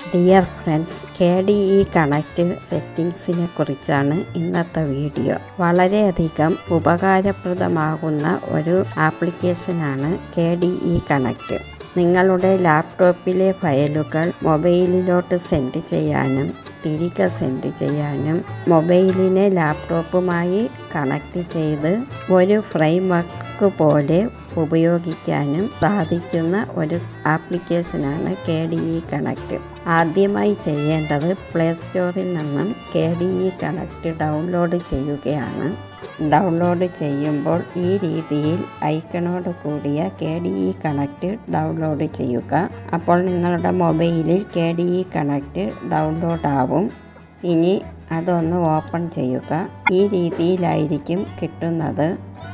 Dear friends K D E connect സെറ്റിംഗ്സിനെ കുറിച്ചാണ് ഇന്നത്തെ വീഡിയോ വളരെയധികം ഉപകാരപ്രദമാകുന്ന ഒരു ആപ്ലിക്കേഷനാണ് കെ ഡി ഇ കണക്റ്റ് നിങ്ങളുടെ ലാപ്ടോപ്പിലെ ഫയലുകൾ മൊബൈലിലോട്ട് സെൻഡ് ചെയ്യാനും തിരികെ സെൻഡ് ചെയ്യാനും മൊബൈലിനെ ലാപ്ടോപ്പുമായി കണക്ട് ചെയ്ത് ഒരു ഫ്രെയിംവർക്ക് പോലെ ഉപയോഗിക്കാനും സാധിക്കുന്ന ഒരു ആപ്ലിക്കേഷനാണ് കെ ഡി ഇ കണക്റ്റ് ആദ്യമായി ചെയ്യേണ്ടത് പ്ലേ സ്റ്റോറിൽ നിന്നും K D E connect download ചെയ്യുകയാണ് ഡൗൺലോഡ് ചെയ്യുമ്പോൾ ഈ രീതിയിൽ ഐക്കണോട് കൂടിയ K D E connect download ചെയ്യുക അപ്പോൾ നിങ്ങളുടെ മൊബൈലിൽ K D E connect download ആവും ഇനി അതൊന്ന് ഓപ്പൺ ചെയ്യുക ഈ രീതിയിലായിരിക്കും കിട്ടുന്നത്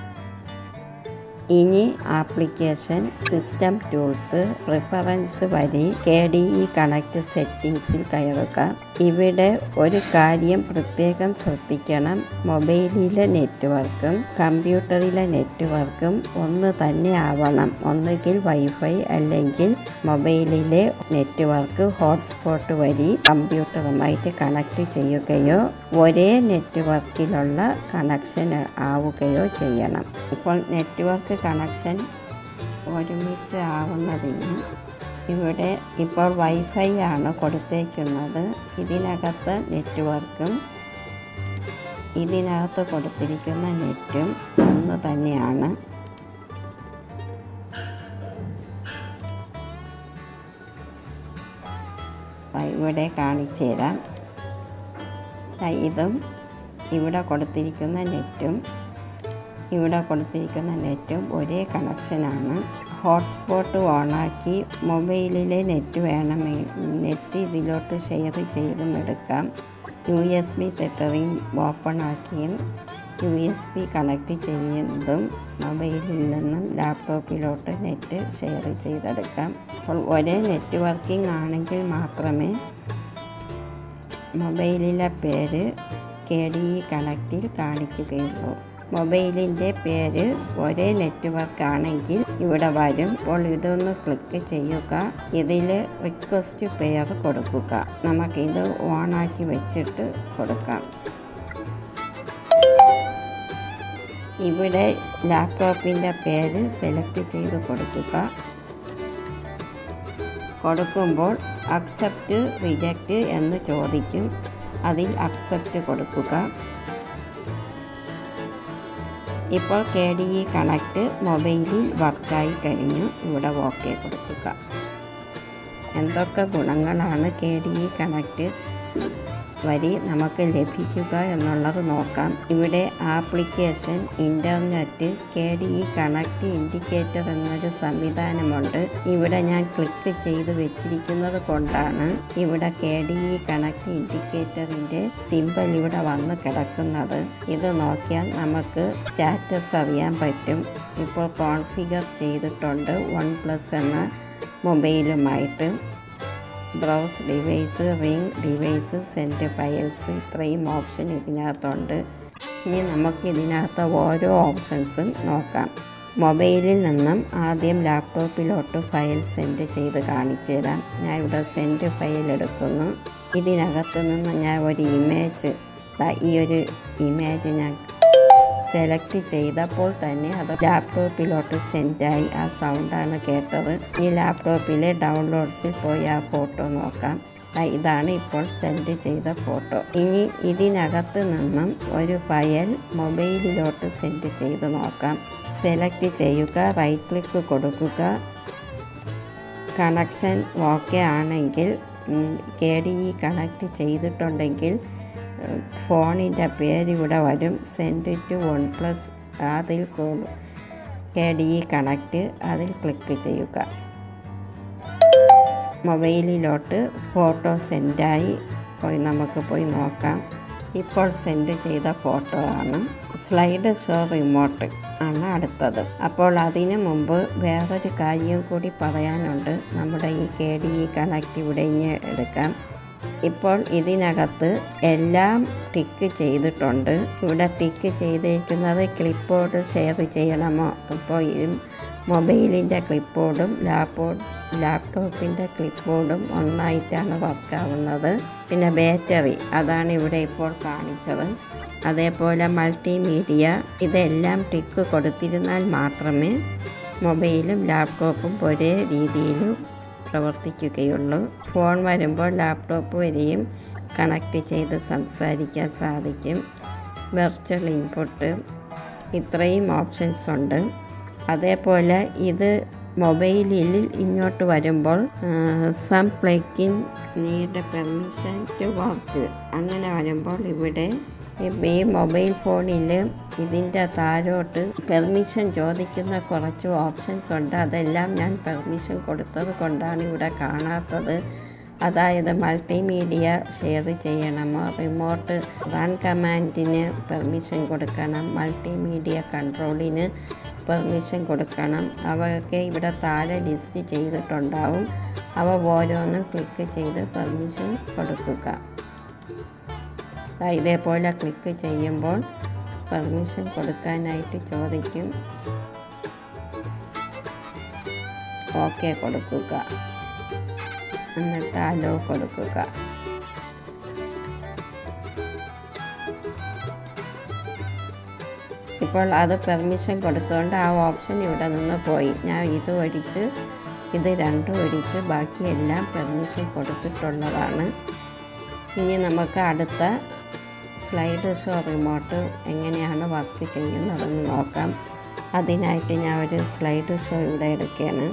ഇനി ആപ്ലിക്കേഷൻ സിസ്റ്റം ടൂൾസ് പ്രിഫറൻസ് വഴി കെ ഡി ഇ കണക്റ്റ് സെറ്റിംഗ്സിൽ കയറുക ഇവിടെ ഒരു കാര്യം പ്രത്യേകം ശ്രദ്ധിക്കണം മൊബൈലിലെ നെറ്റ്വർക്കും കമ്പ്യൂട്ടറിലെ നെറ്റ്വർക്കും ഒന്ന് തന്നെ ആവണം ഒന്നുകിൽ വൈഫൈ അല്ലെങ്കിൽ മൊബൈലിലെ നെറ്റ്വർക്ക് ഹോട്ട്സ്പോട്ട് വഴി കമ്പ്യൂട്ടറുമായിട്ട് കണക്ട് ചെയ്യുകയോ ഒരേ നെറ്റ്വർക്കിലുള്ള കണക്ഷൻ ആവുകയോ ചെയ്യണം ഇപ്പോൾ നെറ്റ്വർക്ക് കണക്ഷൻ ഒരുമിച്ച് ആവുന്നതിന് ഇവിടെ ഇപ്പോൾ വൈഫൈ ആണ് കൊടുത്തേക്കുന്നത് ഇതിനകത്ത് നെറ്റ്വർക്കും ഇതിനകത്ത് കൊടുത്തിരിക്കുന്ന നെറ്റും ഒന്ന് തന്നെയാണ് ഇവിടെ കാണിച്ചു തരാം ഇതും ഇവിടെ കൊടുത്തിരിക്കുന്ന നെറ്റും ഇവിടെ കൊടുത്തിരിക്കുന്ന നെറ്റും ഒരേ കണക്ഷനാണ് ഹോട്ട്സ്പോട്ട് ഓണാക്കി മൊബൈലിലെ നെറ്റ് വേണമെങ്കിൽ നെറ്റ് ഇതിലോട്ട് ഷെയർ ചെയ്തും എടുക്കാം യു എസ് ബി തെറ്ററിയും ഓപ്പൺ ആക്കിയും യു എസ് ബി കണക്ട് ചെയ്യുന്നതും മൊബൈലിൽ നിന്നും ലാപ്ടോപ്പിലോട്ട് നെറ്റ് ഷെയർ ചെയ്തെടുക്കാം അപ്പോൾ ഒരേ നെറ്റ്വർക്കിംഗ് ആണെങ്കിൽ മാത്രമേ മൊബൈലിലെ പേര് കെ ഡി ഇ കണക്റ്റിൽ കാണിക്കുകയുള്ളൂ മൊബൈലിൻ്റെ പേര് ഒരേ നെറ്റ്വർക്ക് ആണെങ്കിൽ ഇവിടെ വരും അപ്പോൾ ഇതൊന്ന് ക്ലിക്ക് ചെയ്യുക ഇതിൽ റിക്വസ്റ്റ് പെയർ കൊടുക്കുക നമുക്കിത് ഓണാക്കി വെച്ചിട്ട് കൊടുക്കാം ഇവിടെ ലാപ്ടോപ്പിൻ്റെ പേര് സെലക്ട് ചെയ്ത് കൊടുക്കുക കൊടുക്കുമ്പോൾ അക്സെപ്റ്റ് റിജക്റ്റ് എന്ന് ചോദിക്കും അതിൽ അക്സെപ്റ്റ് കൊടുക്കുക ഇപ്പോൾ കെ ഡി ഇ കണക്റ്റ് മൊബൈലിൽ വർക്കായി കഴിഞ്ഞു ഇവിടെ ഓക്കെ കൊടുക്കുക എന്തൊക്കെ ഗുണങ്ങളാണ് കെ ഡി ഇ കണക്റ്റ് വഴി നമുക്ക് ലഭിക്കുക എന്നുള്ളത് നോക്കാം ഇവിടെ application internet K D E connect indicator എന്നൊരു സംവിധാനമുണ്ട് ഇവിടെ ഞാൻ ക്ലിക്ക് ചെയ്ത് വെച്ചിരിക്കുന്നത് കൊണ്ടാണ് ഇവിടെ കെ ഡി ഇ കണക്റ്റ് ഇൻഡിക്കേറ്ററിൻ്റെ സിമ്പൽ ഇവിടെ വന്ന് കിടക്കുന്നത് ഇത് നോക്കിയാൽ നമുക്ക് സ്റ്റാറ്റസ് അറിയാൻ പറ്റും ഇപ്പോൾ കോൺഫിഗർ ചെയ്തിട്ടുണ്ട് വൺ പ്ലസ് എന്ന മൊബൈലുമായിട്ട് browse device ring device send files ഇത്രയും ഓപ്ഷൻ ഇതിനകത്തുണ്ട് ഇനി നമുക്ക് ഇതിനകത്ത് ഓരോ ഓപ്ഷൻസും നോക്കാം മൊബൈലിൽ നിന്നും ആദ്യം ലാപ്ടോപ്പിലോട്ട് ഫയൽ സെൻഡ് ചെയ്ത് കാണിച്ചു തരാം ഞാൻ ഇവിടെ സെൻഡ് ഫയൽ എടുക്കുന്നു ഇതിനകത്ത് നിന്ന് ഞാൻ ഒരു ഇമേജ് ഈ ഒരു ഇമേജ് ഞാൻ സെലക്ട് ചെയ്തപ്പോൾ തന്നെ അത് ലാപ്ടോപ്പിലോട്ട് സെൻഡായി ആ സൗണ്ടാണ് കേട്ടത് ഈ ലാപ്ടോപ്പിലെ ഡൗൺലോഡ്സിൽ പോയി ആ ഫോട്ടോ നോക്കാം ഇതാണ് ഇപ്പോൾ സെൻഡ് ചെയ്ത ഫോട്ടോ ഇനി ഇതിനകത്ത് നിന്നും ഒരു ഫയൽ മൊബൈലിലോട്ട് സെൻഡ് ചെയ്ത് നോക്കാം സെലക്ട് ചെയ്യുക റൈറ്റ് ക്ലിക്ക് കൊടുക്കുക കണക്ഷൻ ഓക്കെ ആണെങ്കിൽ കെ ഡി ഇ കണക്ട് ചെയ്തിട്ടുണ്ടെങ്കിൽ ഫോണിൻ്റെ പേര് ഇവിടെ വരും സെൻഡ് ടു വൺ പ്ലസ് അതിൽ കെ ഡി ഇ കണക്റ്റ് അതിൽ ക്ലിക്ക് ചെയ്യുക മൊബൈലിലോട്ട് ഫോട്ടോ സെൻഡായി പോയി നമുക്ക് പോയി നോക്കാം ഇപ്പോൾ സെൻഡ് ചെയ്ത ഫോട്ടോ ആണ് സ്ലൈഡ് ഷോ റിമോട്ട് ആണ് അടുത്തത് അപ്പോൾ അതിനു മുമ്പ് വേറൊരു കാര്യം കൂടി പറയാനുണ്ട് നമ്മുടെ ഈ കെ ഡി ഇ കണക്റ്റ് ഇവിടെ ഇനി എടുക്കാം ഇപ്പോൾ ഇതിനകത്ത് എല്ലാം ടിക്ക് ചെയ്തിട്ടുണ്ട് ഇവിടെ ടിക്ക് ചെയ്തേക്കുന്നത് ക്ലിപ്പ് ബോർഡ് ഷെയർ ചെയ്യണമോ അപ്പോൾ ഈ മൊബൈലിൻ്റെ ക്ലിപ്പ് ബോർഡും ലാപ്ടോപ്പ് ലാപ്ടോപ്പിൻ്റെ ക്ലിപ്പ് ബോർഡും ഒന്നായിട്ടാണ് വർക്കാവുന്നത് പിന്നെ ബാറ്ററി അതാണ് ഇവിടെ ഇപ്പോൾ കാണിച്ചത് അതേപോലെ മൾട്ടിമീഡിയ ഇതെല്ലാം ടിക്ക് കൊടുത്തിരുന്നാൽ മാത്രമേ മൊബൈലും ലാപ്ടോപ്പും ഒരേ രീതിയിൽ പ്രവർത്തിക്കുകയുള്ളൂ ഫോൺ വരുമ്പോൾ ലാപ്ടോപ്പ് വരെയും കണക്ട് ചെയ്ത് സംസാരിക്കാൻ സാധിക്കും വെർച്വൽ ഇൻപുട്ട് ഇത്രയും ഓപ്ഷൻസ് ഉണ്ട് അതേപോലെ ഇത് മൊബൈലിൽ ഇങ്ങോട്ട് വരുമ്പോൾ some plugin need permission to work അങ്ങനെ വരുമ്പോൾ ഇവിടെ ഈ മൊബൈൽ ഫോണിൽ ഇതിൻ്റെ താഴോട്ട് പെർമിഷൻ ചോദിക്കുന്ന കുറച്ച് ഓപ്ഷൻസ് ഉണ്ട് അതെല്ലാം ഞാൻ പെർമിഷൻ കൊടുത്തത് കൊണ്ടാണ് ഇവിടെ കാണാത്തത് അതായത് മൾട്ടിമീഡിയ ഷെയർ ചെയ്യണമോ റിമോട്ട് റൺ കമാൻഡിന് പെർമിഷൻ കൊടുക്കണം മൾട്ടിമീഡിയ കൺട്രോളിന് പെർമിഷൻ കൊടുക്കണം അവയൊക്കെ ഇവിടെ താഴെ ലിസ്റ്റ് ചെയ്തിട്ടുണ്ടാവും അവ ഓരോന്നും ക്ലിക്ക് ചെയ്ത് പെർമിഷൻ കൊടുക്കുക ദാ ഇതേപോലെ ക്ലിക്ക് ചെയ്യുമ്പോൾ പെർമിഷൻ കൊടുക്കാനായിട്ട് ചോദിക്കും ഓക്കെ കൊടുക്കുക എന്നിട്ട് അലോ കൊടുക്കുക ഇപ്പോൾ അത് പെർമിഷൻ കൊടുത്തുകൊണ്ട് ആ ഓപ്ഷൻ ഇവിടെ നിന്ന് പോയി ഞാൻ ഇത് ഒഴിച്ച് ഇത് രണ്ടും ഒഴിച്ച് ബാക്കിയെല്ലാം പെർമിഷൻ കൊടുത്തിട്ടുള്ളതാണ് ഇനി നമുക്ക് അടുത്ത സ്ലൈഡ് ഷോ റിമോട്ട് എങ്ങനെയാണ് വർക്ക് ചെയ്യുന്നതെന്ന് നോക്കാം അതിനായിട്ട് ഞാൻ ഒരു സ്ലൈഡ് ഷോ ഇവിടെ എടുക്കുകയാണ്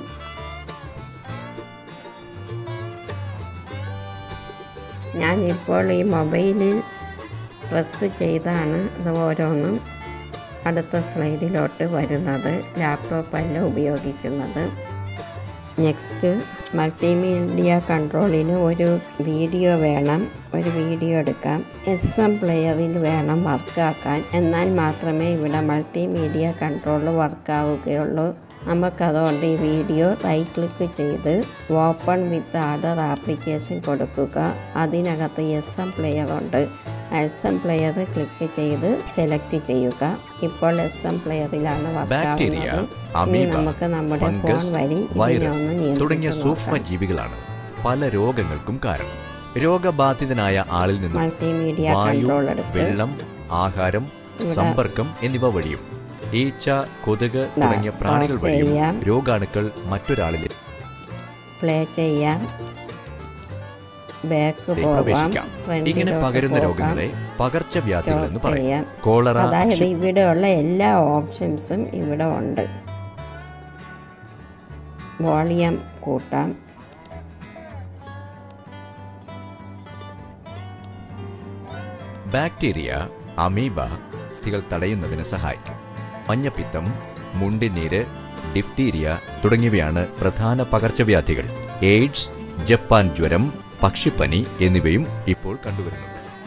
ഞാനിപ്പോൾ ഈ മൊബൈലിൽ പ്രസ് ചെയ്താണ് ഇത് ഓരോന്നും അടുത്ത സ്ലൈഡിലോട്ട് വരുന്നത് ലാപ്ടോപ്പല്ല ഉപയോഗിക്കുന്നത് നെക്സ്റ്റ് മൾട്ടിമീഡിയ കൺട്രോളിന് ഒരു വീഡിയോ വേണം ഒരു വീഡിയോ എടുക്കാം എസ് എം പ്ലെയറിൽ വേണം വർക്കാക്കാൻ എന്നാൽ മാത്രമേ ഇവിടെ മൾട്ടിമീഡിയ കൺട്രോൾ വർക്കാവുകയുള്ളൂ നമുക്കതുകൊണ്ട് ഈ വീഡിയോ റൈറ്റ് ക്ലിക്ക് ചെയ്ത് ഓപ്പൺ വിത്ത് അതർ ആപ്ലിക്കേഷൻ കൊടുക്കുക അതിനകത്ത് എസ് എം പ്ലെയർ ഉണ്ട് എസ് എം പ്ലെയർ ക്ലിക്ക് ചെയ്ത് സെലക്ട് ചെയ്യുക ഇപ്പോൾ എസ് എം പ്ലെയറിലാണ് ബാക്ടീരിയ വർക്കാവുന്നത് ഇനി അമീബ നമുക്ക് നമ്മുടെ ഫോൺ ഫംഗസ് വഴി വൈറസ് ഇതിനൊന്ന് തുടങ്ങിയ നിയന്ത്രിച്ച് സൂക്ഷ്മ നോക്കാം ജീവികളാണ് പല രോഗങ്ങൾക്കും കാരണം രോഗബാധിതനായ ആളിൽ നിന്നും മൾട്ടിമീഡിയ വായു കൺട്രോൾ എടുത്ത് വെള്ളം ആഹാരം ഇവിടെ സമ്പർക്കം എന്നിവ വഴിയും ഈച്ച കൊതുക് ദാ, തുടങ്ങിയ പ്രാണികൾ pause വഴിയും ചെയ്യാം. രോഗാണുക്കൾ മറ്റൊരാളിലേക്ക് പ്ലേ ചെയ്യാം ബാക്ക് പോവാം പ്രവേശിക്കാം ഇങ്ങനെ ഫ്രണ്ടിലോട്ട് പകരുന്ന പോകാം രോഗങ്ങളെ പകർച്ചവ്യാധികൾ എന്ന് സ്റ്റോപ്പ് പറയും ചെയ്യാം കോളറ അതായത് ഇവിടെയുള്ള എല്ലാ ഓപ്ഷൻസും ഇവിടെ ഉണ്ട് വോളിയം കൂട്ടാം ബാക്ടീരിയ അമീബ സ്ഥികൾ തടയുന്നതിന് സഹായിക്കും മഞ്ഞപ്പിത്തം മുണ്ടിനീര് ഡിഫ്തീരിയ തുടങ്ങിയവയാണ് പ്രധാന പകർച്ചവ്യാധികൾ എയ്ഡ്സ് ജപ്പാൻ ജ്വരം പക്ഷിപ്പനി എന്നിവയും ഇപ്പോൾ കണ്ടുവരുന്നു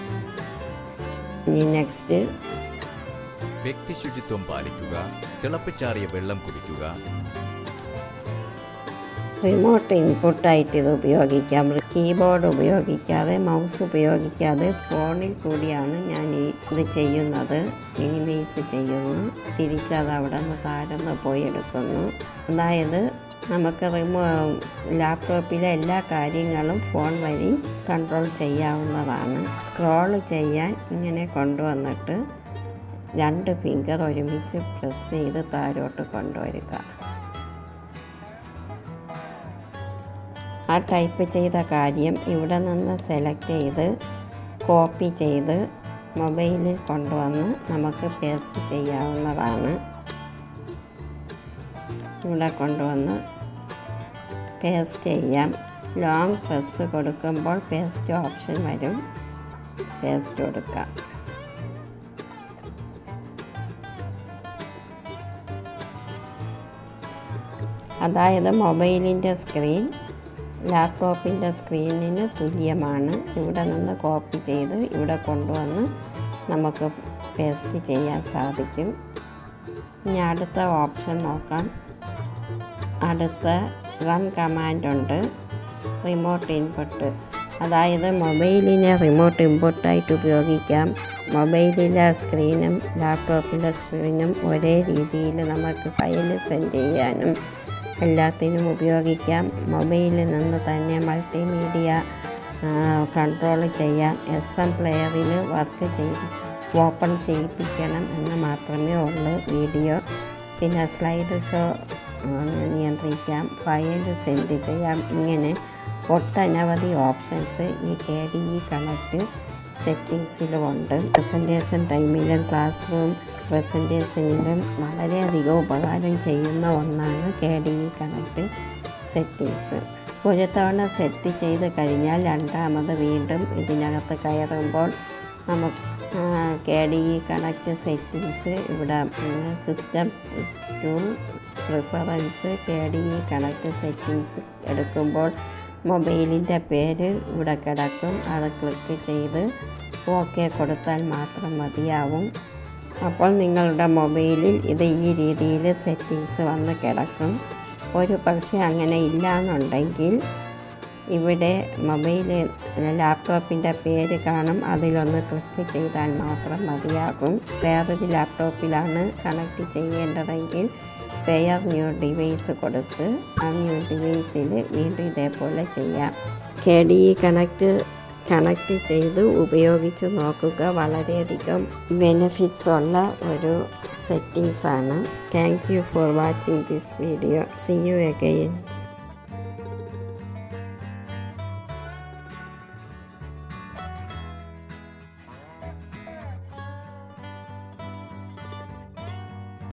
ഇനി നെക്സ്റ്റ് വ്യക്തി ശുചിത്വം പാലിക്കുക തിളപ്പിച്ചാറിയ വെള്ളം കുടിക്കുക റിമോട്ട് ഇൻപുട്ടായിട്ട് ഇത് ഉപയോഗിക്കാം കീബോർഡ് ഉപയോഗിക്കാതെ മൗസ് ഉപയോഗിക്കാതെ ഫോണിൽ കൂടിയാണ് ഞാൻ ഈ ഇത് ചെയ്യുന്നത് മിനിമൈസ് ചെയ്യുന്നു തിരിച്ചത് അവിടെ നിന്ന് താഴ്ന്ന് പോയി എടുക്കുന്നു അതായത് നമുക്ക് റിമോ ലാപ്ടോപ്പിലെ എല്ലാ കാര്യങ്ങളും ഫോൺ വഴി കൺട്രോൾ ചെയ്യാവുന്നതാണ് സ്ക്രോൾ ചെയ്യാൻ ഇങ്ങനെ കൊണ്ടുവന്നിട്ട് രണ്ട് ഫിംഗർ ഒരുമിച്ച് പ്രസ് ചെയ്ത് താഴോട്ട് കൊണ്ടുവരിക ആ ടൈപ്പ് ചെയ്ത കാര്യം ഇവിടെ നിന്ന് സെലക്ട് ചെയ്ത് കോപ്പി ചെയ്ത് മൊബൈലിൽ കൊണ്ടുവന്ന് നമുക്ക് പേസ്റ്റ് ചെയ്യാവുന്നതാണ് ഇവിടെ കൊണ്ടുവന്ന് പേസ്റ്റ് ചെയ്യാം ലോങ് പ്രസ് കൊടുക്കുമ്പോൾ പേസ്റ്റ് ഓപ്ഷൻ വരും പേസ്റ്റ് കൊടുക്കാം അതായത് മൊബൈലിൻ്റെ സ്ക്രീൻ ലാപ്ടോപ്പിൻ്റെ സ്ക്രീനിന് തുല്യമാണ് ഇവിടെ നിന്ന് കോപ്പി ചെയ്ത് ഇവിടെ കൊണ്ടുവന്ന് നമുക്ക് പേസ്റ്റ് ചെയ്യാൻ സാധിക്കും ഇനി അടുത്ത ഓപ്ഷൻ നോക്കാം അടുത്ത റൺ കമാൻഡ് ഉണ്ട് റിമോട്ട് ഇൻപുട്ട് അതായത് മൊബൈലിനെ റിമോട്ട് ഇൻപുട്ടായിട്ട് ഉപയോഗിക്കാം മൊബൈലിലെ സ്ക്രീനും ലാപ്ടോപ്പിലെ സ്ക്രീനും ഒരേ രീതിയിൽ നമുക്ക് ഫയൽ സെൻഡ് ചെയ്യാനും എല്ലാത്തിനും ഉപയോഗിക്കാം മൊബൈലിൽ നിന്ന് തന്നെ മൾട്ടിമീഡിയ കൺട്രോൾ ചെയ്യാം എസ് എം പ്ലെയറിൽ വർക്ക് ചെയ്ത് ഓപ്പൺ ചെയ്യിപ്പിക്കണം എന്ന് മാത്രമേ ഉള്ളൂ വീഡിയോ പിന്നെ സ്ലൈഡ് ഷോ നിയന്ത്രിക്കാം ഫയൽ സെൻഡ് ചെയ്യാം ഇങ്ങനെ ഒട്ടനവധി ഓപ്ഷൻസ് ഈ കെ ഡി ഇ കണക്ട് സെറ്റിങ്സിലുമുണ്ട് പ്രസൻറ്റേഷൻ ടൈമിലും ക്ലാസ് റൂം പ്രസൻറ്റേഷനിലും വളരെയധികം ഉപകാരം ചെയ്യുന്ന ഒന്നാണ് K D E connect settings ഒരു തവണ സെറ്റ് ചെയ്ത് കഴിഞ്ഞാൽ രണ്ടാമത് വീണ്ടും ഇതിനകത്ത് കയറുമ്പോൾ നമുക്ക് K D E connect settings ഇവിടെ system tool preference K D E connect settings എടുക്കുമ്പോൾ മൊബൈലിൻ്റെ പേര് ഇവിടെ കിടക്കും അത് ക്ലിക്ക് ചെയ്ത് ഓക്കെ കൊടുത്താൽ മാത്രം മതിയാവും അപ്പോൾ നിങ്ങളുടെ മൊബൈലിൽ ഇത് ഈ രീതിയിൽ സെറ്റിങ്സ് വന്ന് കിടക്കും ഒരു പക്ഷേ അങ്ങനെ ഇല്ല എന്നുണ്ടെങ്കിൽ ഇവിടെ മൊബൈൽ ലാപ്ടോപ്പിൻ്റെ പേര് കാണും അതിലൊന്ന് ക്ലിക്ക് ചെയ്താൽ മാത്രം മതിയാകും വേറൊരു ലാപ്ടോപ്പിലാണ് കണക്ട് ചെയ്യേണ്ടതെങ്കിൽ പെയർ ന്യൂ ഡിവൈസ് കൊടുത്ത് ആ ന്യൂ ഡിവൈസിൽ വീണ്ടും ഇതേപോലെ ചെയ്യാം K D E connect connect ചെയ്ത് ഉപയോഗിച്ച് നോക്കുക വളരെയധികം ബെനിഫിറ്റ്സ് ഉള്ള ഒരു സെറ്റിങ്സ് ആണ് thank you for watching this video see you again